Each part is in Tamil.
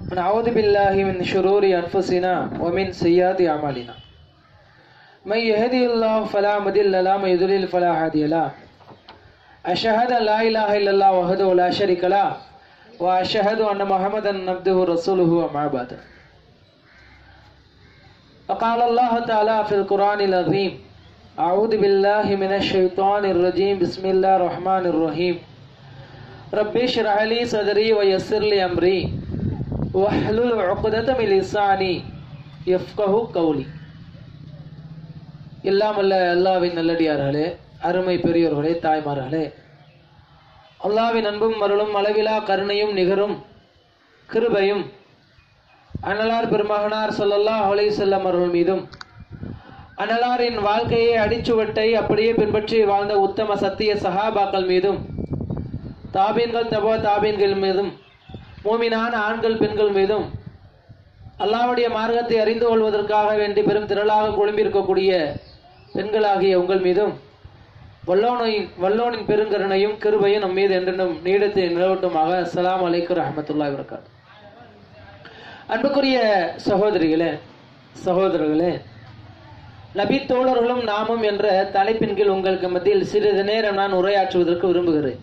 ونعوذ بالله من شرور أنفسنا ومن سيئات أعمالنا من يهدي الله فلا مضل له ومن يضلل فلا هادي له أشهد أن لا إله إلا الله وحده لا شريك له وأشهد أن محمدا عبده ورسوله أما بعد فقال الله تعالى في القرآن العظيم أعوذ بالله من الشيطان الرجيم بسم الله الرحمن الرحيم رب اشرح لي صدري ويسر لي أمري واحلل عقدة من لساني يفقه قولي எல்லாம் அல்ல அல்லாவின் நல்லடியார்களே அருமை பெரியோர்களே தாய்மார்களே அல்லாவின் அன்பும் அருளும் அளவிலா கருணையும் நிகரும் கிருபையும் அனலார் பெருமகனார் சொல்லல்லாஹ் அலைஹி செல்லம் அவர்கள் மீதும் அனலாரின் வாழ்க்கையை அடிச்சுவட்டை அப்படியே பின்பற்றி வாழ்ந்த உத்தம சத்திய சஹாபாக்கள் மீதும் தாபீன்கள் தபோ தாபீன்கள் மீதும் மூமினான ஆண்கள் பெண்கள் மீதும் அல்லாவுடைய மார்க்கத்தை அறிந்து கொள்வதற்காக வேண்டி பெரும் திரளாக குழும்பியிருக்கக்கூடிய பெண்களாகிய உங்கள் மீதும் வல்லோனின் வல்லோனின் பெருங்கருணையும் கிருபையும் நம் மீது என்றென்றும் நீடித்து நிலவட்டுமாக அஸ்ஸலாமு அலைக்கும் ரஹமத்துல்லாஹி வரகாத் அன்புக்குரிய சகோதரிகளே சகோதரர்களே நபி தோழர்களும் நாமும் என்ற தலைப்பின் கீழ் உங்களுக்கு மத்தியில் சிறிது நேரம் நான் உரையாற்றுவதற்கு விரும்புகிறேன்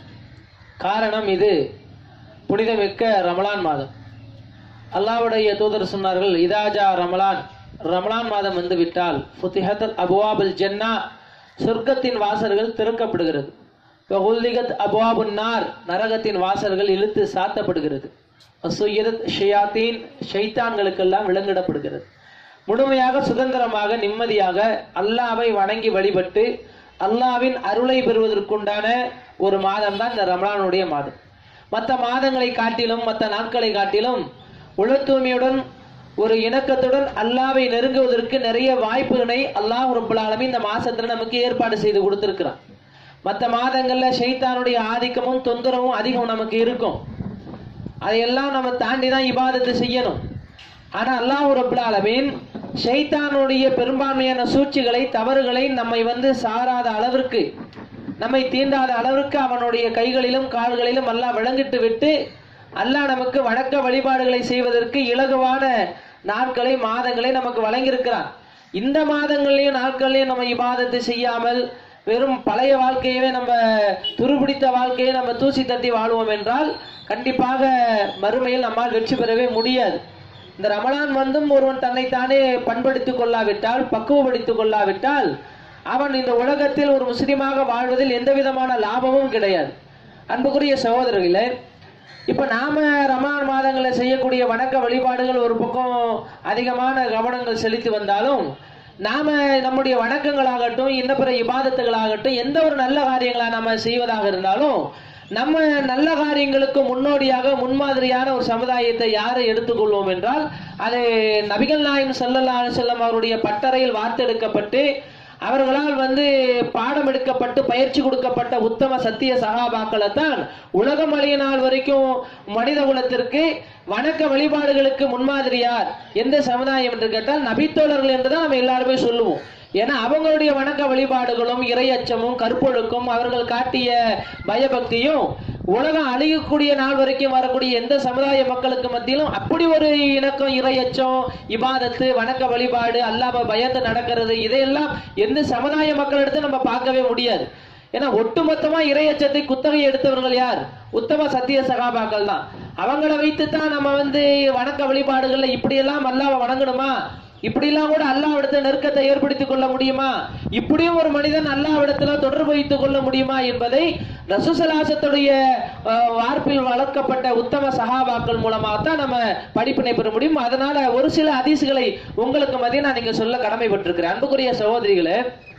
காரணம் இது புனிதமிக்க ரமலான் மாதம் அல்லாவுடைய தூதர் சொன்னார்கள் இதாஜா ரமலான் ரமலான் மாதம் வந்து விட்டால் ஃபுத்திஹத் அபுவாபுல் ஜன்னா சொர்க்கத்தின் வாசல்கள் திறக்கப்படுகிறது உல்லிகத் அபுவாபுன் நார் நரகத்தின் வாசல்கள் இழுத்து சாத்தப்படுகிறது சுயதத் ஷியாத்தீன் ஷைத்தான்களுக்கெல்லாம் விலங்கிடப்படுகிறது முழுமையாக சுதந்திரமாக நிம்மதியாக அல்லாவை வணங்கி வழிபட்டு அல்லாவின் அருளை பெறுவதற்குண்டான ஒரு மாதம் தான் இந்த ரமலானுடைய மாதம் மற்ற மாதங்களை காட்டிலும் மற்ற நாட்களை காட்டிலும் உள தூய்மையுடன் ஒரு இணக்கத்துடன் அல்லாவை நெருங்குவதற்கு நிறைய வாய்ப்புகளை அல்லாஹ் ரபுல் ஆலமீன் இந்த மாசத்துல நமக்கு ஏற்பாடு செய்து கொடுத்திருக்கிறான் மற்ற மாதங்கள்ல ஷைத்தானுடைய ஆதிக்கமும் தொந்தரவும் அதிகம் நமக்கு இருக்கும் அதையெல்லாம் நம்ம தாண்டி தான் இபாதத்தை செய்யணும் ஆனா அல்லாஹ் ரபுல் ஆலமீன் ஷைத்தானுடைய பெரும்பான்மையான சூழ்ச்சிகளை தவறுகளை நம்மை வந்து சாராத அளவிற்கு நம்மை தீண்டாத அளவிற்கு அவனுடைய கைகளிலும் கால்களிலும் அல்லாஹ் விளங்கிட்டு விட்டு அல்லாஹ் நமக்கு வணக்க வழிபாடுகளை செய்வதற்கு இலகுவான நாட்களை மாதங்களை நமக்கு வழங்கியிருக்கிறான் இந்த மாதங்கள்லயும் நாட்கள்லயும் நம்ம இபாதத்தை செய்யாமல் வெறும் பழைய வாழ்க்கையவே நம்ம துருபிடித்த வாழ்க்கையை நம்ம தூசி தட்டி வாழ்வோம் என்றால் கண்டிப்பாக மறுமையில் நம்மால் வெற்றி பெறவே முடியாது இந்த ரமலான் வந்தும் ஒருவன் தன்னைத்தானே பண்படுத்திக் கொள்ளாவிட்டால் பக்குவப்படுத்திக் கொள்ளாவிட்டால் அவன் இந்த உலகத்தில் ஒரு முஸ்லீமாக வாழ்வதில் எந்த விதமான லாபமும் கிடையாது அன்புக்குரிய சகோதரர்களே இப்ப நாம ரமலான் மாதங்களில் செய்யக்கூடிய வணக்க வழிபாடுகள் ஒரு பக்கம் அதிகமான கவனங்கள் செலுத்தி வந்தாலும் நாம நம்முடைய வணக்கங்களாகட்டும் இன்ன பிற இபாதத்துகளாகட்டும் எந்த ஒரு நல்ல காரியங்களா நாம செய்வதாக இருந்தாலும் நம்ம நல்ல காரியங்களுக்கு முன்னோடியாக முன்மாதிரியான ஒரு சமுதாயத்தை யாரை எடுத்துக்கொள்வோம் என்றால் அது நபிகள் நாயம் சல்லல்லா செல்லம் அவருடைய பட்டறையில் வார்த்தெடுக்கப்பட்டு அவர்களால் வந்து பாடம் எடுக்கப்பட்டு பயிற்சி கொடுக்கப்பட்ட உத்தம சத்திய சகாபாக்களை தான் உலகம் அழிய நாள் வரைக்கும் மனித குலத்திற்கு வணக்க வழிபாடுகளுக்கு முன்மாதிரியார் எந்த சமுதாயம் என்று கேட்டால் நபித்தோழர்கள் என்றுதான் நம்ம எல்லாருமே சொல்லுவோம் ஏன்னா அவங்களுடைய வணக்க வழிபாடுகளும் இரையச்சமும் கற்பொழுக்கும் அவர்கள் காட்டிய பயபக்தியும் உலகம் அழியக்கூடிய நாள் வரைக்கும் வரக்கூடிய எந்த சமுதாய மக்களுக்கு மத்தியிலும் அப்படி ஒரு இணக்கம் இரையச்சம் இபாதத்து வணக்க வழிபாடு அல்லாம பயந்து நடக்கிறது இதையெல்லாம் எந்த சமுதாய மக்களிடத்தை நம்ம பார்க்கவே முடியாது ஏன்னா ஒட்டுமொத்தமா இரையச்சத்தை குத்தகை எடுத்தவர்கள் யார் உத்தம சத்திய சகாபாக்கள் தான் அவங்கள வைத்து தான் நம்ம வந்து வணக்க வழிபாடுகள்ல இப்படியெல்லாம் அல்லாவை வணங்கணுமா இப்படிலாம் கூட அல்லாவிடத்துல நெருக்கத்தை ஏற்படுத்திக் கொள்ள முடியுமா இப்படியும் ஒரு மனிதன் அல்லாவிடத்துல தொடர்பு வைத்துக் கொள்ள முடியுமா என்பதை ரசூசலாசத்துடைய வார்ப்பில் வளர்க்கப்பட்ட உத்தம சகாபாக்கள் மூலமாக தான் நம்ம படிப்பினை பெற முடியும் அதனால ஒரு சில அதிசுகளை உங்களுக்கு மதியம் நான் நீங்க சொல்ல கடமைப்பட்டிருக்கிறேன் அன்புக்குரிய சகோதரிகளே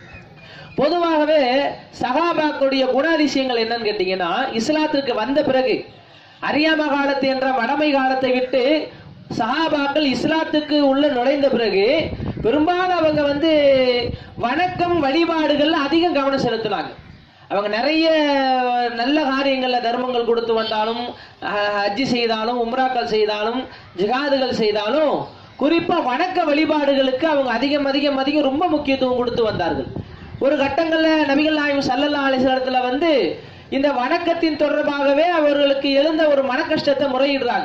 பொதுவாகவே சகாபாக்களுடைய குணாதிசயங்கள் என்னன்னு கேட்டீங்கன்னா இஸ்லாத்திற்கு வந்த பிறகு அரியாம காலத்து என்ற வடமை காலத்தை விட்டு சஹாபாக்கள் இஸ்லாத்துக்கு உள்ள நுழைந்த பிறகு பெரும்பாலும் அவங்க வந்து வணக்கம் வழிபாடுகள் அதிகம் கவனம் செலுத்தினாங்க அவங்க நிறைய நல்ல காரியங்கள்ல தர்மங்கள் கொடுத்து வந்தாலும் ஹஜ்ஜி செய்தாலும் உம்ராக்கள் செய்தாலும் ஜிகாதுகள் செய்தாலும் குறிப்பா வணக்க வழிபாடுகளுக்கு அவங்க அதிகம் அதிகம் அதிகம் ரொம்ப முக்கியத்துவம் கொடுத்து வந்தார்கள் ஒரு கட்டங்கள்ல நபிகள் நாயகம் சல்லல்லா அலிஸ்லத்துல வந்து இந்த வணக்கத்தின் தொடர்பாகவே அவர்களுக்கு எழுந்த ஒரு மன கஷ்டத்தை முறையிடுறாங்க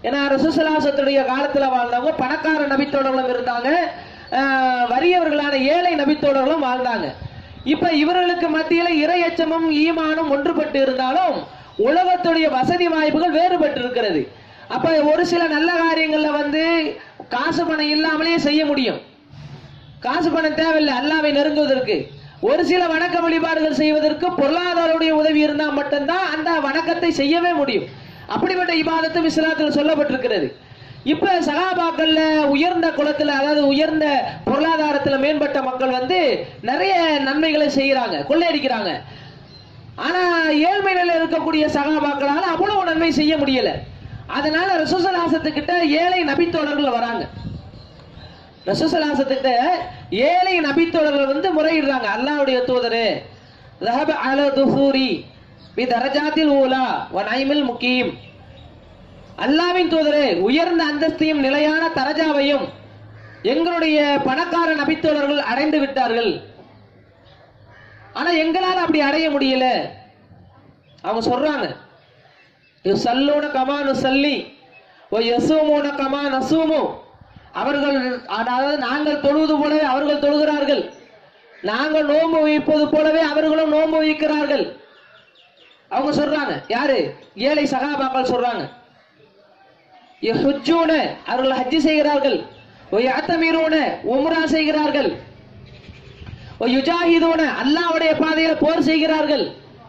ஏன்னா ரசூசலாசத்துடைய காலத்துல வாழ்ந்தவங்க பணக்கார நபித்தோழர்களும் இருந்தாங்க ஆஹ், வறியவர்களான ஏழை நபித்தோழர்களும் வாழ்ந்தாங்க இப்ப இவர்களுக்கு மத்தியில இரையச்சமும் ஈமானும் ஒன்றுபட்டு இருந்தாலும் உலகத்துடைய வசதி வாய்ப்புகள் வேறுபட்டு இருக்கிறது அப்ப ஒரு சில நல்ல காரியங்கள்ல வந்து காசு பணம் இல்லாமலே செய்ய முடியும் காசு பணம் தேவையில்லை அல்லாவை நெருங்குவதற்கு ஒரு சில வணக்க வழிபாடுகள் செய்வதற்கு பொருளாதாரடைய உதவி இருந்தா மட்டும்தான் அந்த வணக்கத்தை செய்யவே முடியும் அப்படிப்பட்ட இபாதத்தும் இஸ்லாத்தில் சொல்லப்பட்டிருக்கிறது இப்ப சகாபாக்கள்ல உயர்ந்த குலத்துல அதாவது உயர்ந்த பொருளாதாரத்துல மேம்பட்ட மக்கள் வந்து நிறைய நன்மைகளை செய்யறாங்க கொள்ளையடிக்கிறாங்க ஆனா ஏழ்மை நிலையில் இருக்கக்கூடிய சகாபாக்களால அவ்வளவு நன்மை செய்ய முடியல அதனால ரசூசலாசத்துக்கிட்ட ஏழை நபித்தோழர்கள் வராங்க ரசூசலாசத்துக்கிட்ட ஏழை நபித்தோழர்கள் வந்து முறையிடுறாங்க அல்லாஹ்வுடைய தூதரே ரஹப அல துஹூரி பி தரஜாத்தில் ஊலா வ நைமில் முக்கீம் அல்லாவின் தூதரே உயர்ந்த அந்தஸ்தையும் நிலையான தரஜாவையும் எங்களுடைய பணக்கார நபித்தோழர்கள் அடைந்து விட்டார்கள் ஆனா எங்களால அப்படி அடைய முடியல அவங்க சொல்றாங்க சல்லூன கமா நுசல்லி ஓ யசூமூன கமா நசூமு அவர்கள் அதாவது நாங்கள் தொழுவது போலவே அவர்கள் தொழுகிறார்கள் நாங்கள் நோன்பு வைப்பது போலவே அவர்களும் நோன்பு வைக்கிறார்கள் அவங்க சொல்றாங்க யாரு ஏழை சகாபாக்கள் சொல்றாங்க யஹுஜ்ஜூன அவர்கள் ஹஜ்ஜி செய்கிறார்கள் ஓ யாத்தமீரூன உம்ரா செய்கிறார்கள் ஓ யுஜாஹிதூன அல்லாஹ்வுடைய பாதையில போர் செய்கிறார்கள்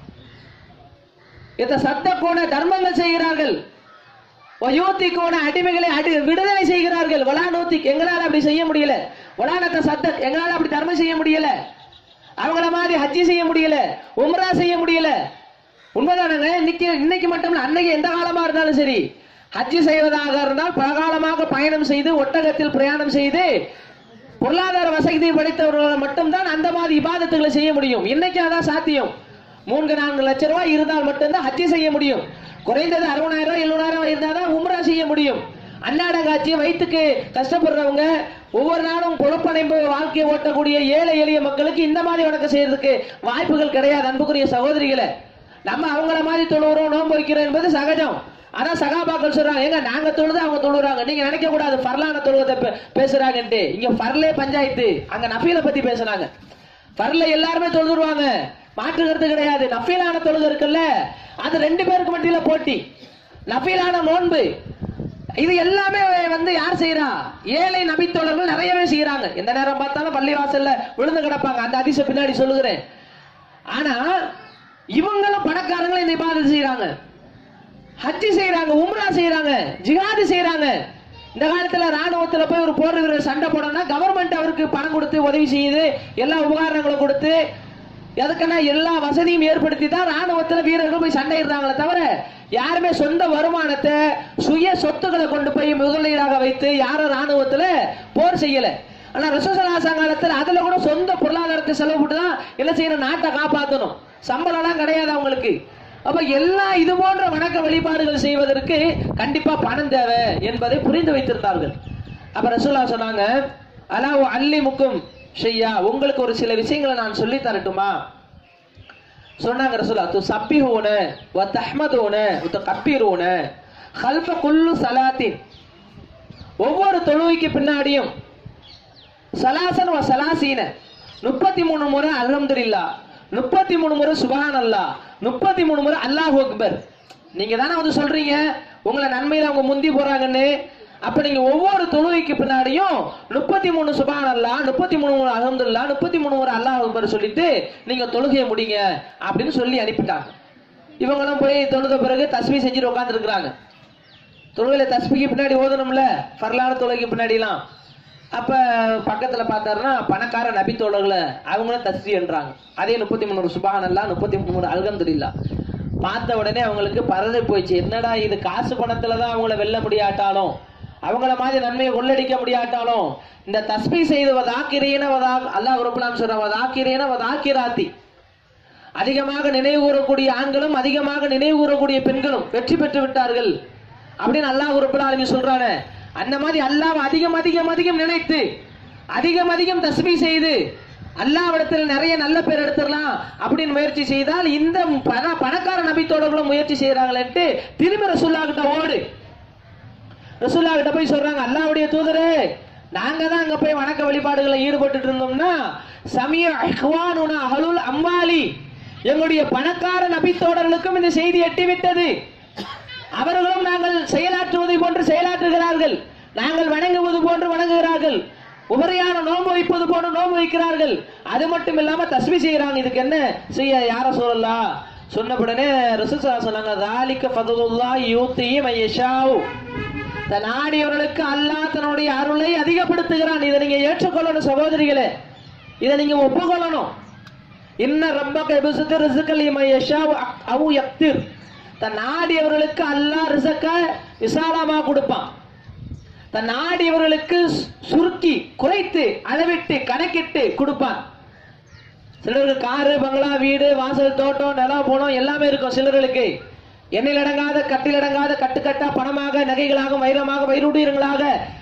இந்த சத்த கோண தர்மங்கள் செய்கிறார்கள் வயோத்தி கோண அடிமைகளை அடி விடுதலை செய்கிறார்கள் வலானோத்திக் எங்களால அப்படி செய்ய முடியல வலானத்த சத்த எங்களால அப்படி தர்மம் செய்ய முடியல அவங்கள மாதிரி ஹஜ்ஜி செய்ய முடியல உம்ரா செய்ய முடியல உண்மைதானங்க இன்னைக்கு இன்னைக்கு மட்டும் இல்ல அன்னைக்கு எந்த காலமா இருந்தாலும் சரி ஹஜ்ஜி செய்வதாக இருந்தால் பல காலமாக பயணம் செய்து ஒட்டகத்தில் பிரயாணம் செய்து பொருளாதார வசதி படைத்தவர்களால் மட்டும்தான் அந்த மாதிரி இபாதத்துகளை செய்ய முடியும் இன்னைக்கு அதான் சாத்தியம் மூன்று நான்கு லட்சம் ரூபாய் இருந்தால் மட்டும்தான் ஹஜ்ஜி செய்ய முடியும் குறைந்தது அறுபதாயிரம் ரூபாய் எழுபதாயிரம் ரூபாய் இருந்தால் தான் உம்ரா செய்ய முடியும் அன்னாடங்காட்சி வயிற்றுக்கு கஷ்டப்படுறவங்க ஒவ்வொரு நாளும் குழப்பணைப்பு வாழ்க்கையை ஓட்டக்கூடிய ஏழை எளிய மக்களுக்கு இந்த மாதிரி வணக்கம் செய்யறதுக்கு வாய்ப்புகள் கிடையாது அன்புக்குரிய சகோதரிகளை நம்ம அவங்கள மாதிரி தொழுகிறோம் நோன்பு வைக்கிறோம் என்பது சகஜம் ஆனா சகாபாக்கள் சொல்றாங்க ஏங்க நாங்க தொழுது அவங்க தொழுறாங்க நீங்க நினைக்க கூடாது ஃபர்லான தொழுவதை பே- பேசுறாங்கன்ட்டு இங்க ஃபர்லே பஞ்சாயத்து அங்க நஃபீல பத்தி பேசுனாங்க ஃபர்ல எல்லாருமே தொழுதுருவாங்க மாற்றுக்கிறது கிடையாது நஃபீலான தொழுகை இருக்குல்ல அது ரெண்டு பேருக்கு மத்தியில போட்டி நஃபீலான நோன்பு இது எல்லாமே வந்து யார் செய்யறா ஏழை நபித்தோழர்கள் நிறையவே செய்யறாங்க எந்த நேரம் பார்த்தாலும் பள்ளிவாசல்ல விழுந்து கிடப்பாங்க அந்த அதிச பின்னாடி சொல்லுகிறேன் ஆனா இவங்களும் பணக்காரங்களும் இந்த இபாதத் செய்யறாங்க ஹஜ்ஜி செய்யறாங்க உம்ரா செய்யறாங்க ஜிஹாது செய்யறாங்க இந்த காலத்துல ராணுவத்துல போய் ஒரு போர் வீரர் சண்டை போடணும்னா கவர்மெண்ட் அவருக்கு பணம் கொடுத்து உதவி செய்யுது எல்லா உபகரணங்களும் கொடுத்து எதுக்குன்னா எல்லா வசதியும் ஏற்படுத்தி தான் ராணுவத்துல வீரர்கள் போய் சண்டையிடுறாங்களே தவிர யாருமே சொந்த வருமானத்தை சுய சொத்துக்களை கொண்டு போய் முதலீடாக வைத்து யாரும் ராணுவத்துல போர் செய்யல ஆனா ரசோசலாசா காலத்துல அதுல கூட சொந்த பொருளாதாரத்தை செலவு போட்டு தான் என்ன செய்யணும் நாட்டை காப்பாத்தணும் சம்பளம்லாம் கிடையாது அவங்களுக்கு அப்ப எல்லா இது போன்ற வணக்க வழிபாடுகள் செய்வதற்கு கண்டிப்பா பணம் தேவை என்பதை புரிந்து வைத்திருந்தார்கள் அப்ப ரசூலா சொன்னாங்க அலாவு அல்லி முக்கும் ஷையா உங்களுக்கு ஒரு சில விஷயங்களை நான் சொல்லி தரட்டுமா சொன்னாங்க ரசூலா து சப்பிஹூன வ தஹ்மதூன வ கப்பீரூன ஹல்ஃப குல்லு சலாத்தின் ஒவ்வொரு தொழுகைக்கு பின்னாடியும் சலாசன் வ சலாசீன முப்பத்தி மூணு முறை அல்ஹம்துலில்லா முப்பத்தி மூணு முறை சுபஹான் அல்லா முப்பத்தி மூணு முறை அல்லாஹ் அக்பர் நீங்க தானே வந்து சொல்றீங்க உங்களை நன்மையில அவங்க முந்தி போறாங்கன்னு அப்ப நீங்க ஒவ்வொரு தொழுகைக்கு பின்னாடியும் முப்பத்தி மூணு சுபான் அல்லா முப்பத்தி மூணு முறை அலமதுல்லா முப்பத்தி மூணு முறை அல்லாஹ் அக்பர் சொல்லிட்டு நீங்க தொழுகையை முடிங்க அப்படின்னு சொல்லி அனுப்பிட்டாங்க இவங்களும் போய் தொழுத பிறகு தஸ்மி செஞ்சுட்டு உட்காந்துருக்குறாங்க தொழுகையில தஸ்மிக்கு பின்னாடி ஓதணும்ல ஃபர்லான தொழுகைக்கு பின்னாடிலாம் அப்ப பக்கத்துல பார்த்தாருன்னா பணக்கார நபி தோழர்களை அவங்களும் தஸ்மி என்றாங்க அதே முப்பத்தி மூணு சுபானல்லா முப்பத்தி மூணு அல்கம்துலில்லா பார்த்த உடனே அவங்களுக்கு பறந்து போயிடுச்சு என்னடா இது காசு பணத்துல தான் அவங்கள வெல்ல முடியாட்டாலும் அவங்கள மாதிரி நன்மையை கொள்ளடிக்க முடியாட்டாலும் இந்த தஸ்மி செய்து வதாக்கிறேன வதா அல்லாஹ் ரபுல்லாம் சொல்ற வதாக்கிறேன வதாக்கிராத்தி அதிகமாக நினைவு கூறக்கூடிய ஆண்களும் அதிகமாக நினைவு கூறக்கூடிய பெண்களும் வெற்றி பெற்று விட்டார்கள் அப்படின்னு அல்லாஹ் ரப்பல் ஆலமீன் சொல்றானே அந்த மாதிரி அல்லாஹ் அதிகம் அதிகம் அதிகம் நினைத்து அதிகம் அதிகம் தஸ்மி செய்து அல்லாவிடத்தில் நிறைய நல்ல பேர் எடுத்துடலாம் அப்படின்னு முயற்சி செய்தால் இந்த பண பணக்கார நபித்தோடர்களும் முயற்சி செய்யறாங்களேன்ட்டு திரும்பி ரசூல்லா கிட்ட ஓடு ரசூல்லா கிட்ட போய் சொல்றாங்க அல்லாஹ்வுடைய தூதரே நாங்க தான் அங்க போய் வணக்க வழிபாடுகளை ஈடுபட்டு இருந்தோம்னா சமய அஹ்வானுனா அஹலுல் அம்வாலி எங்களுடைய பணக்கார நபித்தோடர்களுக்கும் இந்த செய்தி எட்டிவிட்டது அவர்களும் நாங்கள் செயலாற்றுவதை போன்று செயலாற்றுகிறார்கள் நாங்கள் வணங்குவது போன்று வணங்குகிறார்கள் உபரியான நோன்பு வைப்பது போன்று நோன்பு வைக்கிறார்கள் அது மட்டும் இல்லாம தஸ்மி செய்யறாங்க இதுக்கு என்ன செய்ய யார சொல்லலாம் சொன்னபடனே ரசூசா சொன்னாங்க தாலிக்க ஃபதுல்லா யூத்தியும் மையஷாவு தன் நாடியவர்களுக்கு அல்லாஹ் தன்னுடைய அருளை அதிகப்படுத்துகிறான் இதை நீங்க ஏற்றுக்கொள்ளணும் சகோதரிகளே இதை நீங்க ஒப்புக்கொள்ளணும் இன்ன ரப்பக பிசுத்து ரிசுக்கல் யஷா அவு யக்திர் தன் நாடியவர்களுக்கு அல்லாஹ் ரிசக்க விசாலமா கொடுப்பான் தன் நாடியவர்களுக்கு சு- சுருக்கி குறைத்து அளவிட்டு கணக்கிட்டு கொடுப்பான் சிலருக்கு காரு பங்களா வீடு வாசல் தோட்டம் நிலம் போனம் எல்லாமே இருக்கும் சிலர்களுக்கு எண்ணில் அடங்காத கட்டில் அடங்காத கட்டுக்கட்டா பணமாக நகைகளாக வைரமாக வைரூடியங்களாக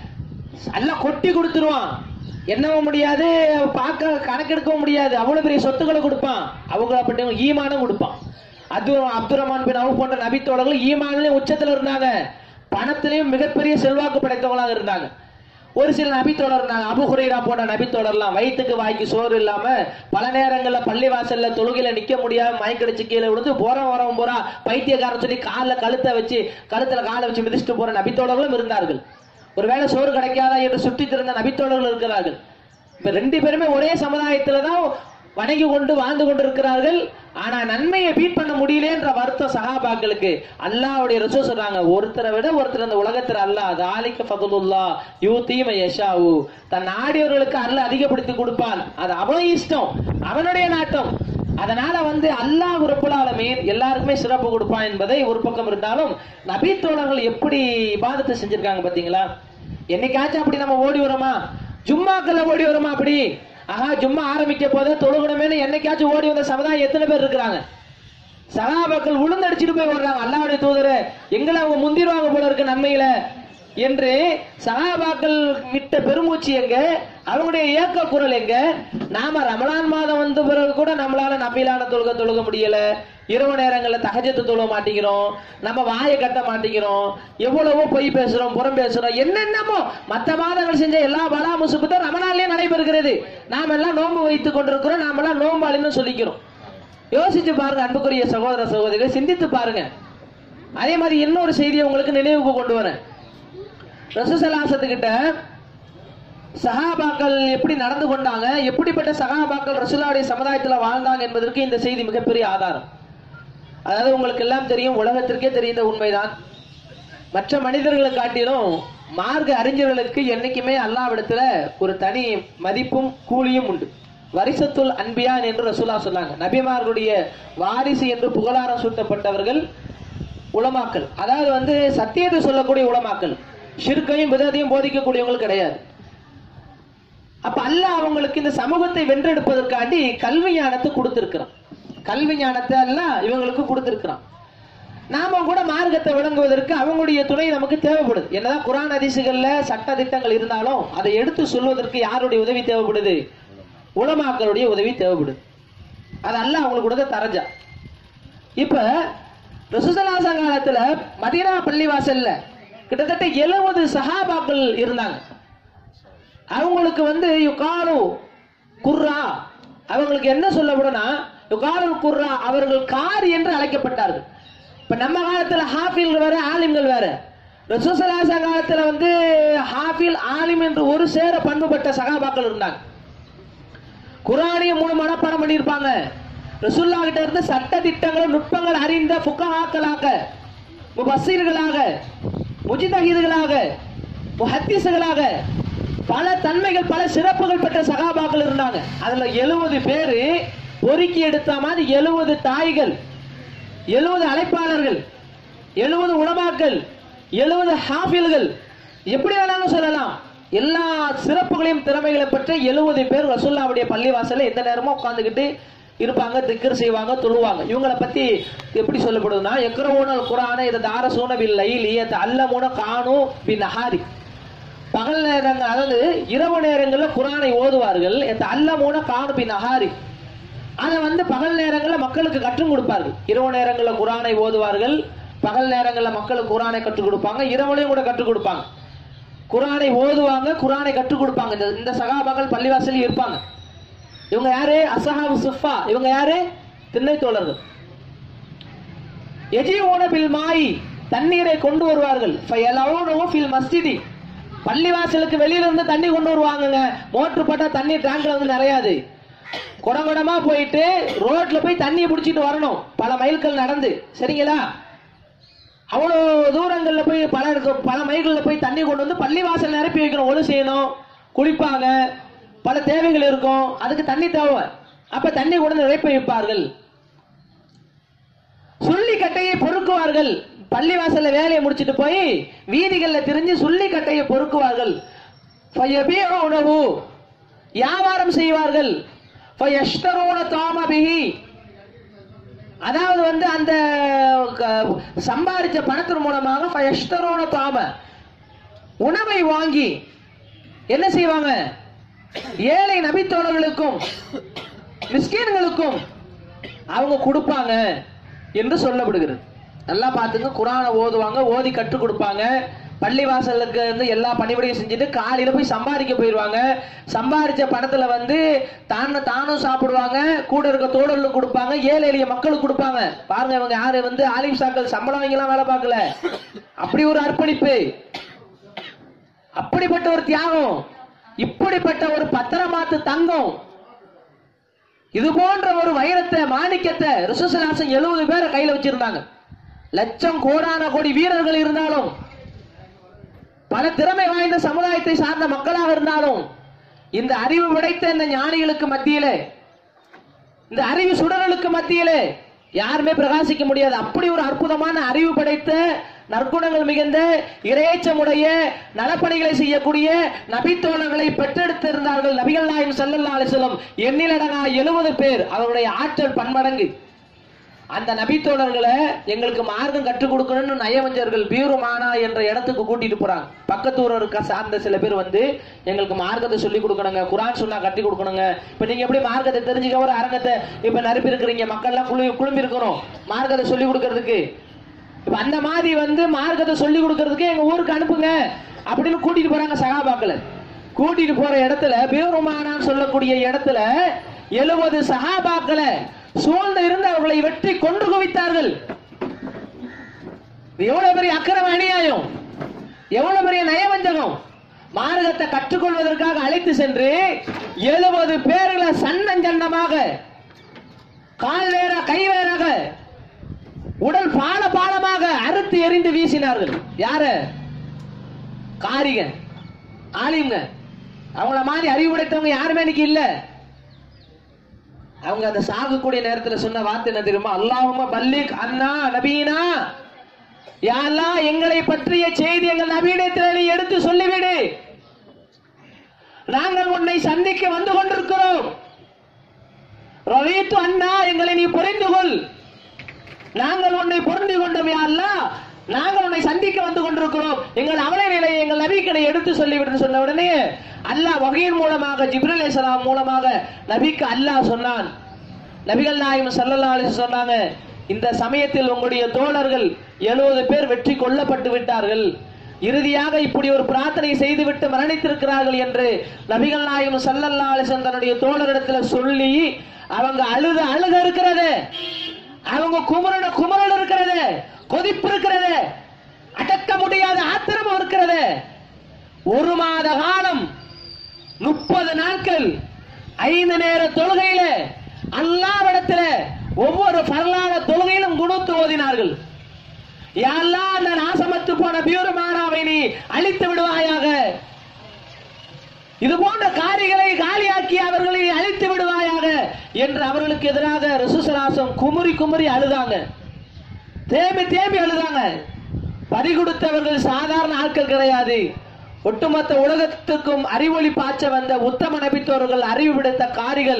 எல்லாம் கொட்டி கொடுத்துருவான் என்னவும் முடியாது பார்க்க கணக்கெடுக்கவும் முடியாது அவ்வளவு பெரிய சொத்துக்களை கொடுப்பான் அவங்களப்பட்டவங்க ஈமானும் கொடுப்பான் அது அப்துல் ரஹ்மான் பின் அவு போன்ற நபித்தோழர்கள் ஈமான்லயும் உச்சத்துல இருந்தாங்க பணத்திலையும் மிகப்பெரிய செல்வாக்கு படைத்தவங்களாக இருந்தாங்க ஒரு சில நபித்தோழர் இருந்தாங்க அபு ஹுரைரா போன்ற நபித்தோழர்லாம் வயிற்றுக்கு வாய்க்கு சோறு இல்லாம பல நேரங்கள்ல பள்ளி வாசல்ல தொழுகையில நிக்க முடியாம மயக்கடிச்சு கீழே விழுந்து போற வரவும் போறா பைத்தியக்காரன் சொல்லி கால்ல கழுத்தை வச்சு கழுத்துல காலை வச்சு மிதிச்சுட்டு போற நபித்தோழர்களும் இருந்தார்கள் ஒருவேளை சோறு கிடைக்காதா என்று சுற்றி திறந்த நபித்தோழர்கள் இருக்கிறார்கள் இப்ப ரெண்டு பேருமே ஒரே சமுதாயத்துல தான் வணங்கி கொண்டு வாழ்ந்து கொண்டு இருக்கிறார்கள் ஆனா நன்மையை பீட் பண்ண முடியலன்ற வருத்தம் சகாபாக்களுக்கு அல்லாஹ்வுடைய ரசூ சொல்றாங்க ஒருத்தரை விட ஒருத்தர் இந்த உலகத்துல அல்லாஹ் தாலிக்க ஃபதுல்லா யூத்தீம யஷாவு தன் நாடியவர்களுக்கு அருள் அதிகப்படுத்தி கொடுப்பான் அது அவன் இஷ்டம் அவனுடைய நாட்டம் அதனால வந்து அல்லாஹ் ரப்புல் ஆலமீன் எல்லாருக்குமே சிறப்பு கொடுப்பான் என்பதை ஒரு பக்கம் இருந்தாலும் நபி தோழர்கள் எப்படி இபாதத்தை செஞ்சிருக்காங்க பாத்தீங்களா என்னைக்காச்சும் அப்படி நம்ம ஓடி வரோமா ஜும்மாக்கல்ல ஓடி வரோமா அப்படி ஆஹா ஜும்மா ஆரம்பிக்க போது தொழுகணுமேனு என்னைக்காச்சும் ஓடி வந்த சமுதாயம் எத்தனை பேர் இருக்கிறாங்க சகாபாக்கள் உளுந்தடிச்சிட்டு போய் வர்றாங்க அல்லாவுடைய தூதரை எங்களை அவங்க முந்திருவாங்க போல இருக்கு நன்மையில என்று சகாபாக்கள் விட்ட பெருமூச்சு எங்க அவங்களுடைய ஏக்க குரல் எங்க நாம ரமலான் மாதம் வந்த பிறகு கூட நம்மளால நபிலான தொழுக தொழுக முடியல இரவு நேரங்கள்ல தகஜத்து தொழுக மாட்டேங்கிறோம் நம்ம வாயை கட்ட மாட்டேங்கிறோம் எவ்வளவோ பொய் பேசுறோம் புறம் பேசுறோம் என்னென்னமோ மத்த மாதங்கள் செஞ்ச எல்லா பலா முசுப்பும் ரமணான்லயே நடைபெறுகிறது நாம எல்லாம் நோன்பு வைத்துக் கொண்டிருக்கிறோம் நாம எல்லாம் நோம்பாளின்னு சொல்லிக்கிறோம் யோசிச்சு பாருங்க அன்புக்குரிய சகோதர சகோதரிகளை சிந்தித்து பாருங்க அதே மாதிரி இன்னொரு செய்தியை உங்களுக்கு நினைவுக்கு கொண்டு வரேன் ரசூசலாசத்துக்கிட்ட சகாபாக்கள் எப்படி நடந்து கொண்டாங்க எப்படிப்பட்ட சகாபாக்கள் ரசூலாவுடைய சமுதாயத்துல வாழ்ந்தாங்க என்பதற்கு இந்த செய்தி மிகப்பெரிய ஆதாரம் அதாவது உங்களுக்கு எல்லாம் தெரியும் உலகத்திற்கே தெரிந்த உண்மைதான் மற்ற மனிதர்களை காட்டிலும் மார்க்க அறிஞர்களுக்கு என்னைக்குமே அல்லாவிடத்துல ஒரு தனி மதிப்பும் கூலியும் உண்டு வரிசத்துல் அன்பியான் என்று ரசூலா சொன்னாங்க நபிமார்களுடைய வாரிசு என்று புகழாரம் சூட்டப்பட்டவர்கள் உலமாக்கள் அதாவது வந்து சத்தியத்தை சொல்லக்கூடிய உலமாக்கள் ஷிர்கையும் விதத்தையும் போதிக்கக்கூடியவங்க கிடையாது அப்ப அல்லாஹ் அவங்களுக்கு இந்த சமூகத்தை வென்றெடுப்பதற்காண்டி கல்வி ஞானத்தை கொடுத்திருக்கிறான் கல்வி ஞானத்தை எல்லாம் இவங்களுக்கு கொடுத்திருக்கிறான் நாம கூட மார்க்கத்தை விளங்குவதற்கு அவங்களுடைய துணை நமக்கு தேவைப்படுது என்னதான் குரான் அதிசுகள்ல சட்ட திட்டங்கள் இருந்தாலும் அதை எடுத்து சொல்வதற்கு யாருடைய உதவி தேவைப்படுது உலமாக்களுடைய உதவி தேவைப்படுது அது அல்லாஹ் அவங்களுக்கு கொடுத்த தரஜா இப்ப ரசூசலாச காலத்துல மதீனா பள்ளிவாசல்ல கிட்டத்தட்ட எழுபது சஹாபாக்கள் இருந்தாங்க அவங்களுக்கு வந்து யுகாலு குர்ரா அவங்களுக்கு என்ன சொல்லப்படும்னா யுகாலு குர்ரா அவர்கள் கார் என்று அழைக்கப்பட்டார்கள் இப்ப நம்ம காலத்துல ஹாஃபில்கள் வேற ஆலிம்கள் வேற ரசூசலாச காலத்துல வந்து ஹாஃபில் ஆலிம் என்று ஒரு சேர பண்புபட்ட சகாபாக்கள் இருந்தாங்க குரானிய மூணு மனப்பாடம் பண்ணியிருப்பாங்க ரசுல்லா கிட்ட இருந்து சட்ட திட்டங்கள் நுட்பங்கள் அறிந்த புக்கஹாக்களாக முபஸ்ஸீர்களாக முஜிதஹீதுகளாக முஹத்திஸுகளாக பல தன்மைகள் பல சிறப்புகள் பெற்ற சகாபாக்கள் இருந்தாங்க அதுல எழுபது பேரு பொறுக்கி எடுத்த மாதிரி எழுபது தாய்கள் எழுபது அழைப்பாளர்கள் எழுபது உணவாக்கள் எழுபது ஹாஃபில்கள் எப்படி வேணாலும் சொல்லலாம் எல்லா சிறப்புகளையும் திறமைகளையும் பெற்ற எழுபது பேர் ரசுல்லாவுடைய பள்ளிவாசல்ல எந்த நேரமும் உட்காந்துக்கிட்டு இருப்பாங்க திக்கர் செய்வாங்க தொழுவாங்க இவங்களை பத்தி எப்படி சொல்லப்படுதுன்னா எக்கரவோனல் குரான இதை தார சூனவில் லைலி அல்ல மூன காணும் பி நஹாரி பகல் நேரங்கள் அதாவது இரவு நேரங்களில் குரானை ஓதுவார்கள் இந்த அல்ல மூன காணும் பி நஹாரி அதை வந்து பகல் நேரங்களில் மக்களுக்கு கற்றுக் கொடுப்பார்கள் இரவு நேரங்களில் குரானை ஓதுவார்கள் பகல் நேரங்களில் மக்களுக்கு குரானை கற்றுக் கொடுப்பாங்க இரவுலையும் கூட கற்றுக் கொடுப்பாங்க குரானை ஓதுவாங்க குரானை கற்றுக் கொடுப்பாங்க இந்த இந்த சகாபாக்கள் பள்ளிவாசலில் இருப்பாங்க இவங்க யாரு அசஹாபு சுஃபா இவங்க யாரு திண்ணை தோழர்கள் எஜிஓன பில் மாயி தண்ணீரை கொண்டு வருவார்கள் ஃபயலவுனஹு ஃபில் மஸ்ஜிதி பள்ளிவாசலுக்கு வெளியில இருந்து தண்ணி கொண்டு வருவாங்கங்க மோட்டர் போட்டா தண்ணி டேங்க்ல வந்து நிறையாது குடகுடமா போயிட்டு ரோட்ல போய் தண்ணியை பிடிச்சிட்டு வரணும் பல மைல்கள் நடந்து சரிங்களா அவ்வளோ தூரங்கள்ல போய் பல பல மைல்கள்ல போய் தண்ணி கொண்டு வந்து பள்ளிவாசல் நிரப்பி வைக்கணும் ஒழு செய்யணும் குளிப்பாங்க பல தேவைகள் இருக்கும் அதுக்கு தண்ணி தேவை அப்ப தண்ணி கொண்டு வந்து நிரப்பி வைப்பார்கள் சுள்ளி கட்டையை பொறுக்குவார்கள் பள்ளிவாசல்ல வேலையை முடிச்சிட்டு போய் வீதிகள்ல திரிஞ்சு சுள்ளி கட்டையை பொறுக்குவார்கள் ஃபயபீஉ உணவு வியாபாரம் செய்வார்கள் ஃபயஷ்தரூன தாம பிஹி அதாவது வந்து அந்த க- சம்பாதிச்ச பணத்தின் மூலமாக ஃபயஷ்தரூன தாம உணவை வாங்கி என்ன செய்வாங்க ஏழை நபித்தோழர்களுக்கும் மிஸ்கீன்களுக்கும் அவங்க கொடுப்பாங்க என்று சொல்லப்படுகிறது நல்லா பார்த்துங்க குரானை ஓதுவாங்க ஓதி கற்றுக் கொடுப்பாங்க பள்ளி வாசலுக்கு வந்து எல்லா பணிபடியும் செஞ்சுட்டு காலையில போய் சம்பாதிக்க போயிடுவாங்க சம்பாதிச்ச பணத்துல வந்து தான் தானும் சாப்பிடுவாங்க கூட இருக்க தோழர்களுக்கு கொடுப்பாங்க ஏழை எளிய மக்களுக்கு கொடுப்பாங்க பாருங்க இவங்க யாரு வந்து ஆலிம் சாக்கள் சம்பளம் வாங்கிலாம் வேலை பார்க்கல அப்படி ஒரு அர்ப்பணிப்பு அப்படிப்பட்ட ஒரு தியாகம் இப்படிப்பட்ட ஒரு பத்திரமாத்து தங்கம் இது போன்ற ஒரு வைரத்தை மாணிக்கத்தை ரிசுசலாசன் எழுபது பேரை கையில வச்சிருந்தாங்க லட்சம் கோடான கோடி வீரர்கள் இருந்தாலும் பல திறமை வாய்ந்த சமுதாயத்தை சார்ந்த மக்களாக இருந்தாலும் இந்த அறிவு படைத்த இந்த ஞானிகளுக்கு மத்தியிலே இந்த அறிவு சுடர்களுக்கு மத்தியிலே யாருமே பிரகாசிக்க முடியாது அப்படி ஒரு அற்புதமான அறிவு படைத்த நற்குணங்கள் மிகுந்த இறையச்சமுடைய நலப்பணிகளை செய்யக்கூடிய நபித்தோழர்களை பெற்றெடுத்திருந்தார்கள் நபிகள் நாயம் ஸல்லல்லாஹு அலைஹி வஸல்லம் எண்ணிலடங்கா எழுபது பேர் அவருடைய ஆற்றல் பன்மடங்கு அந்த நபித்தோழர்களை எங்களுக்கு மார்க்கம் கற்றுக் கொடுக்கணும்னு நயவஞ்சர்கள் பீருமானா என்ற இடத்துக்கு கூட்டிட்டு போறாங்க பக்கத்து ஊருக்கு சார்ந்த சில பேர் வந்து எங்களுக்கு மார்க்கத்தை சொல்லி கொடுக்கணுங்க குரான் சொன்னா கட்டி கொடுக்கணுங்க இப்ப நீங்க எப்படி மார்க்கத்தை தெரிஞ்சுக்க ஒரு அரங்கத்தை இப்ப நிரப்பி இருக்கிறீங்க மக்கள்லாம் குழு குழும்பி இருக்கணும் மார்க்கத்தை சொல்லி கொடுக்கறதுக்கு இப்ப அந்த மாதிரி வந்து மார்க்கத்தை சொல்லி கொடுக்கறதுக்கு எங்க ஊருக்கு அனுப்புங்க அப்படின்னு கூட்டிட்டு போறாங்க சகாபாக்களை கூட்டிட்டு போற இடத்துல பீருமானான்னு சொல்லக்கூடிய இடத்துல எழுபது சகாபாக்களை சூழ்ந்து இருந்து அவர்களை வெற்றி கொன்று குவித்தார்கள் இது எவ்வளவு பெரிய அக்கிரம அநியாயம் எவ்வளவு பெரிய நயவஞ்சகம் மார்க்கத்தை கற்றுக்கொள்வதற்காக அழைத்து சென்று எழுபது பேர்களை சன்னஞ்சன்னமாக கால் வேற கை வேறாக உடல் பால பாலமாக அறுத்து எறிந்து வீசினார்கள் யாரு காரிக ஆலிம்ங்க அவங்கள மாதிரி அறிவு படைத்தவங்க யாருமே இன்னைக்கு இல்ல அவங்க அந்த சாகக்கூடிய நேரத்துல சொன்ன வார்த்தை என்ன தெரியுமா அல்லாஹும்ம பல்லிக் அண்ணா நபீனா யா அல்லாஹ் எங்களை பற்றிய செய்தி எங்கள் நபீனத்தில் நீ எடுத்து சொல்லிவிடு நாங்கள் உன்னை சந்திக்க வந்து கொண்டிருக்கிறோம் ரவீத்து அண்ணா எங்களை நீ புரிந்து கொள் நாங்கள் உன்னை பொருந்தி கொண்டோம் யா அல்லாஹ் நாங்கள் உன்னை சந்திக்க வந்து கொண்டிருக்கிறோம் எங்கள் அவலை நிலையை எங்கள் நபிக்கடை எடுத்து சொல்லிவிட்டு சொன்ன உடனே அல்லாஹ் வகையின் மூலமாக ஜிப்ரல் அலைஹிஸ்ஸலாம் மூலமாக நபிக்கு அல்லாஹ் சொன்னான் நபிகள் நாயகம் ஸல்லல்லாஹு அலைஹி வஸல்லம் சொன்னாங்க இந்த சமயத்தில் உங்களுடைய தோழர்கள் எழுபது பேர் வெற்றி கொல்லப்பட்டு விட்டார்கள் இறுதியாக இப்படி ஒரு பிரார்த்தனை செய்துவிட்டு மரணித்திருக்கிறார்கள் என்று நபிகள் நாயகம் ஸல்லல்லாஹு அலைஹி வஸல்லம் தன்னுடைய தோழரிடத்துல சொல்லி அவங்க அழுத அழுக இருக்கிறது அவங்க குமரன குமரல் இருக்கிறது கொதிப்பு இருக்கிறது அடக்க முடியாத ஆத்திரமும் இருக்கிறது ஒரு மாத காலம் முப்பது நாட்கள் ஐந்து நேர தொழுகையில அல்லாவிடத்துல ஒவ்வொரு பரலாத தொழுகையிலும் குணத்து ஓதினார்கள் யாரெல்லாம் அந்த நாசமத்து போன பியூரமானாவை நீ அழித்து விடுவாயாக இது போன்ற காரிகளை காலியாக்கி அவர்களை அழித்து விடுவாயாக என்று அவர்களுக்கு எதிராக ரிசுசலாசம் குமுறி குமுறி அழுதாங்க தேம்பி தேம்பி அழுதாங்க பறி கொடுத்தவர்கள் சாதாரண ஆட்கள் கிடையாது ஒட்டுமொத்த உலகத்துக்கும் அறிவொளி பாய்ச்ச வந்த உத்தம நபித்தோர்கள் அறிவு விடுத்த காரிகள்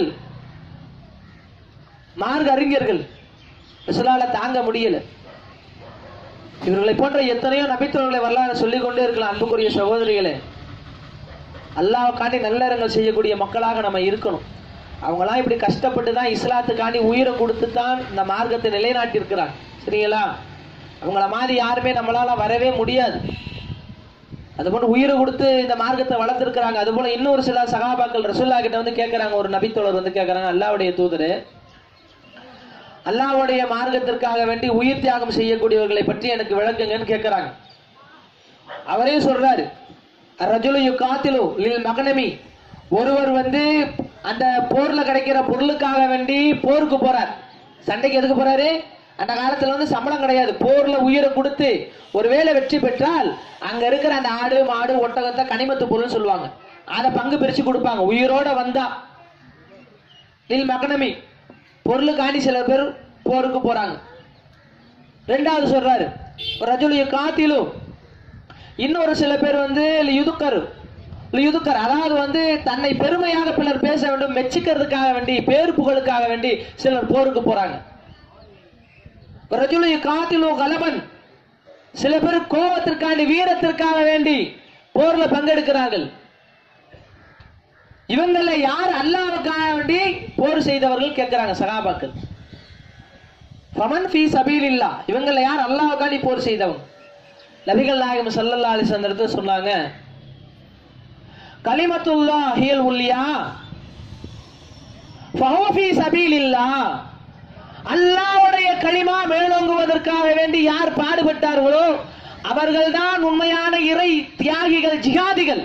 மார்க்க அறிஞர்கள் இஸ்லால தாங்க முடியல இவர்களை போன்ற எத்தனையோ நபித்தோர்களை வரலாறு சொல்லிக் கொண்டே இருக்கலாம் அன்புக்குரிய சகோதரிகளே அல்லாவுக்காண்டி நல்லறங்கள் செய்யக்கூடிய மக்களாக நம்ம இருக்கணும் அவங்களாம் இப்படி கஷ்டப்பட்டு தான் இஸ்லாத்துக்காண்டி உயிரை கொடுத்து தான் இந்த மார்க்கத்தை நிலைநாட்டி இருக்கிறாங்க சரிங்களா அவங்கள மாதிரி யாருமே நம்மளால வரவே முடியாது அதுபோல உயிரை கொடுத்து இந்த மார்க்கத்தை வளர்த்துருக்கிறாங்க அதுபோல இன்னொரு சில சகாபாக்கள் ரசுல்லா கிட்ட வந்து கேட்கறாங்க ஒரு நபித்தோழர் வந்து கேட்கறாங்க அல்லாவுடைய தூதரு அல்லாஹ்வுடைய மார்க்கத்திற்காக வேண்டி உயிர் தியாகம் செய்யக்கூடியவர்களை பற்றி எனக்கு விளக்குங்கன்னு கேட்கறாங்க அவரே சொல்றாரு ரஜுலு யுகாத்திலு லில் மகனமி ஒருவர் வந்து அந்த போர்ல கிடைக்கிற பொருளுக்காக வேண்டி போருக்கு போறார் சண்டைக்கு எதுக்கு போறாரு அந்த காலத்துல வந்து சம்பளம் கிடையாது போர்ல உயிரை கொடுத்து ஒருவேளை வெற்றி பெற்றால் அங்க இருக்கிற அந்த ஆடு மாடு ஒட்டகத்தை கனிமத்து பொருள் சொல்லுவாங்க அதை பங்கு பிரிச்சு கொடுப்பாங்க உயிரோட வந்தா லில் மகனமி பொருளுக்காண்டி சில பேர் போருக்கு போறாங்க ரெண்டாவது சொல்றாரு ரஜுலிய காத்திலும் இன்னொரு சில பேர் வந்து யுதுக்கர் யுதுக்கர் அதாவது வந்து தன்னை பெருமையாக பிறர் பேச வேண்டும் மெச்சிக்கிறதுக்காக வேண்டி பேர் புகழுக்காக வேண்டி சிலர் போருக்கு போறாங்க ரஜுலிய காத்திலும் கலபன் சில பேர் கோபத்திற்காண்டி வீரத்திற்காக வேண்டி போர்ல பங்கெடுக்கிறார்கள் இவங்கள யார் அல்லாவுக்காக வேண்டி போர் செய்தவர்கள் கேட்கிறாங்க சகாபாக்கள் ஃபமன் ஃபீ சபீலில்லா இவங்கள யார் அல்லாவுக்காண்டி போர் செய்தவங்க நபிகள் நாயகம் ஸல்லல்லாஹு அலைஹி வஸல்லம் சொன்னாங்க கலிமத்துல்லா ஹியல் உல்லியா ஃபஹுவ ஃபீ சபீலில்லா அல்லாஹ்வுடைய களிமா மேலோங்குவதற்காக வேண்டி யார் பாடுபட்டார்களோ அவர்கள்தான் உண்மையான இறை தியாகிகள் ஜிகாதிகள்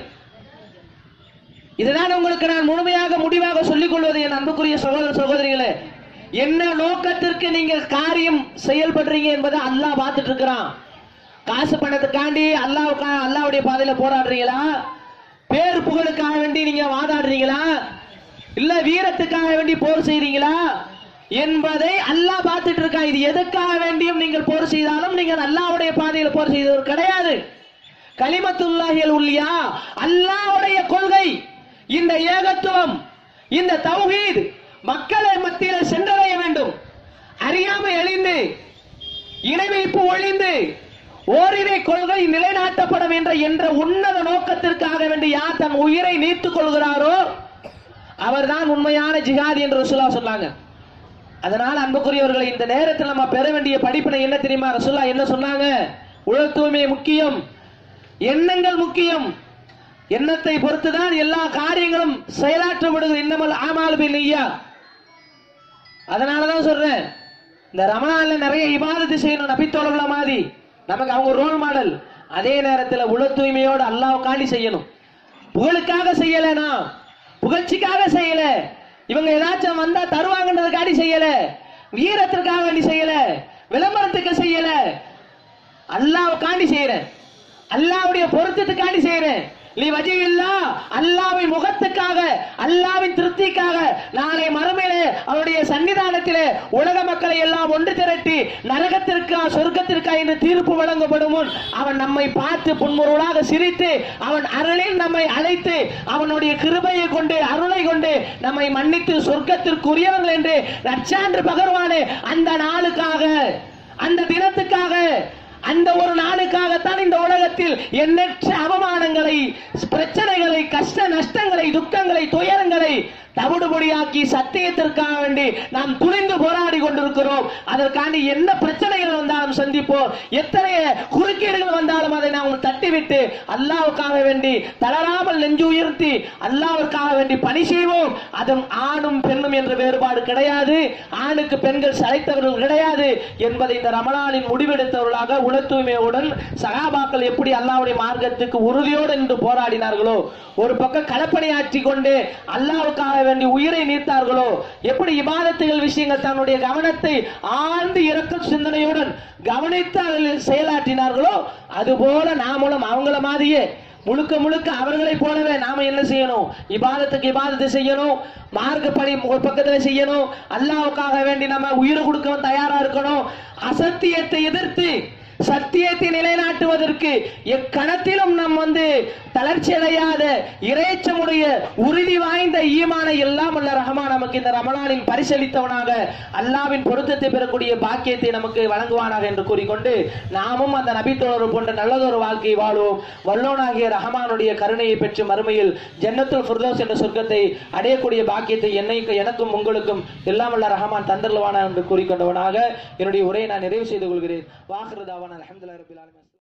இதுதான் உங்களுக்கு நான் முழுமையாக முடிவாக சொல்லிக் கொள்வது என் அன்புக்குரிய சகோதர சகோதரிகளே என்ன நோக்கத்திற்கு நீங்க காரியம் செயல்படுறீங்க என்பதை அல்லாஹ் பார்த்துட்டு இருக்கிறான் காசு பணத்துக்காண்டி அல்லாவுக்கா அல்லாவுடைய பாதையில போராடுறீங்களா பேர் புகழுக்காக வேண்டி நீங்க வாதாடுறீங்களா இல்ல வீரத்துக்காக வேண்டி போர் செய்றீங்களா என்பதை அல்லாஹ் பார்த்துட்டு இருக்கான் இது எதுக்காக வேண்டியும் நீங்கள் போர் செய்தாலும் நீங்கள் அல்லாஹ்வுடைய பாதையில் போர் செய்தவர் கிடையாது கலிமத்துல்லாஹியல் உள்ளியா அல்லாஹ்வுடைய கொள்கை இந்த ஏகத்துவம் இந்த தௌஹீத் மக்களை மத்தியில் சென்றடைய வேண்டும் அறியாமை அழிந்து இணை வைப்பு ஒழிந்து ஓரிரை கொள்கை நிலைநாட்டப்படும் என்ற என்ற உன்னத நோக்கத்திற்காக வேண்டி யார் தன் உயிரை நீத்துக் கொள்கிறாரோ அவர்தான் உண்மையான ஜிஹாதி என்று ரசூலா சொன்னாங்க அதனால அன்புக்குரியவர்களை இந்த நேரத்தில் நம்ம பெற வேண்டிய படிப்பினை என்ன தெரியுமா ரசூலா என்ன சொன்னாங்க உடல் தூய்மை முக்கியம் எண்ணங்கள் முக்கியம் எண்ணத்தை பொறுத்துதான் எல்லா காரியங்களும் செயலாற்றப்படுகிறது இன்னமல் ஆமால் பின் ஐயா அதனாலதான் சொல்றேன் இந்த ரமணான்ல நிறைய இபாதத்து செய்யணும் நபித்தோழர்கள மாதிரி நமக்கு அவங்க ரோல் மாடல் அதே நேரத்துல உள தூய்மையோடு அல்லாவுக்காண்டி செய்யணும் புகழுக்காக செய்யலனா புகழ்ச்சிக்காக செய்யல இவங்க ஏதாச்சும் வந்தா தருவாங்கன்றதுக்காண்டி செய்யல வீரத்திற்காக வேண்டி செய்யல விளம்பரத்துக்கு செய்யல அல்லாவுக்காண்டி செய்யறேன் அல்லாவுடைய பொருத்தத்துக்காண்டி செய்யறேன் நீ வஜில்லா அல்லாவின் முகத்துக்காக அல்லாவின் திருப்திக்காக நாளை மறுமையிலே அவருடைய சன்னிதானத்திலே உலக மக்களை எல்லாம் ஒன்று திரட்டி நரகத்திற்கா சொர்க்கத்திற்கா என்று தீர்ப்பு வழங்கப்படும் முன் அவன் நம்மை பார்த்து புன்முருளாக சிரித்து அவன் அருளில் நம்மை அழைத்து அவனுடைய கிருபையை கொண்டு அருளை கொண்டு நம்மை மன்னித்து சொர்க்கத்திற்குரியவர்கள் என்று நற்சான்று பகர்வானே அந்த நாளுக்காக அந்த தினத்துக்காக அந்த ஒரு நாளுக்காகத்தான் இந்த உலகத்தில் எண்ணற்ற அவமானங்களை பிரச்சனைகளை கஷ்ட நஷ்டங்களை துக்கங்களை துயரங்களை தவிடுபடியாக்கி சத்தியத்திற்காக வேண்டி நாம் துணிந்து போராடி கொண்டிருக்கிறோம் அதற்காண்டி என்ன பிரச்சனைகள் வந்தாலும் சந்திப்போம் எத்தனை குறுக்கீடுகள் வந்தாலும் அதை நாம் தட்டிவிட்டு அல்லாவுக்காக வேண்டி தளராமல் நெஞ்சு உயர்த்தி அல்லாவுக்காக வேண்டி பணி செய்வோம் அதுவும் ஆணும் பெண்ணும் என்ற வேறுபாடு கிடையாது ஆணுக்கு பெண்கள் சளைத்தவர்கள் கிடையாது என்பதை இந்த ரமணானின் முடிவெடுத்தவர்களாக உள தூய்மையுடன் சகாபாக்கள் எப்படி அல்லாவுடைய மார்க்கத்துக்கு உறுதியோடு நின்று போராடினார்களோ ஒரு பக்கம் களப்பணியாற்றி கொண்டு அல்லாவுக்காக வேண்டி உயிரை நீத்தார்களோ எப்படி இபாதத்துகள் விஷயங்கள் தன்னுடைய கவனத்தை ஆழ்ந்து இறக்க சிந்தனையுடன் கவனித்து அதில் செயலாற்றினார்களோ அதுபோல நாமளும் அவங்கள மாதிரியே முழுக்க முழுக்க அவர்களை போலவே நாம என்ன செய்யணும் இபாதத்துக்கு இபாதத்தை செய்யணும் மார்க்கப்படி ஒரு பக்கத்துல செய்யணும் அல்லாவுக்காக வேண்டி நம்ம உயிர் கொடுக்கவும் தயாரா இருக்கணும் அசத்தியத்தை எதிர்த்து சத்தியத்தை நிலைநாட்டுவதற்கு எக்கணத்திலும் நம் வந்து தளர்ச்சி அடையாத இறைச்சமுடைய உறுதி வாய்ந்த ஈமானை எல்லாம் உள்ள ரஹமான் நமக்கு இந்த ரமலானில் பரிசளித்தவனாக அல்லாவின் பொருத்தத்தை பெறக்கூடிய பாக்கியத்தை நமக்கு வழங்குவானாக என்று கூறிக்கொண்டு நாமும் அந்த நபித்தோழர் போன்ற நல்லதொரு வாழ்க்கையை வாழுவோம் வல்லோனாகிய ரஹமானுடைய கருணையை பெற்று மறுமையில் ஜன்னத்துல் ஃபிர்தௌஸ் என்ற சொர்க்கத்தை அடையக்கூடிய பாக்கியத்தை என்னை எனக்கும் உங்களுக்கும் எல்லாம் உள்ள ரஹமான் தந்தருவானா என்று கூறிக்கொண்டவனாக என்னுடைய உரையை நான் நிறைவு செய்து கொள்கிறேன் வாக்குறதாவான் அலமதுல்லா ரபில் ஆலமீன்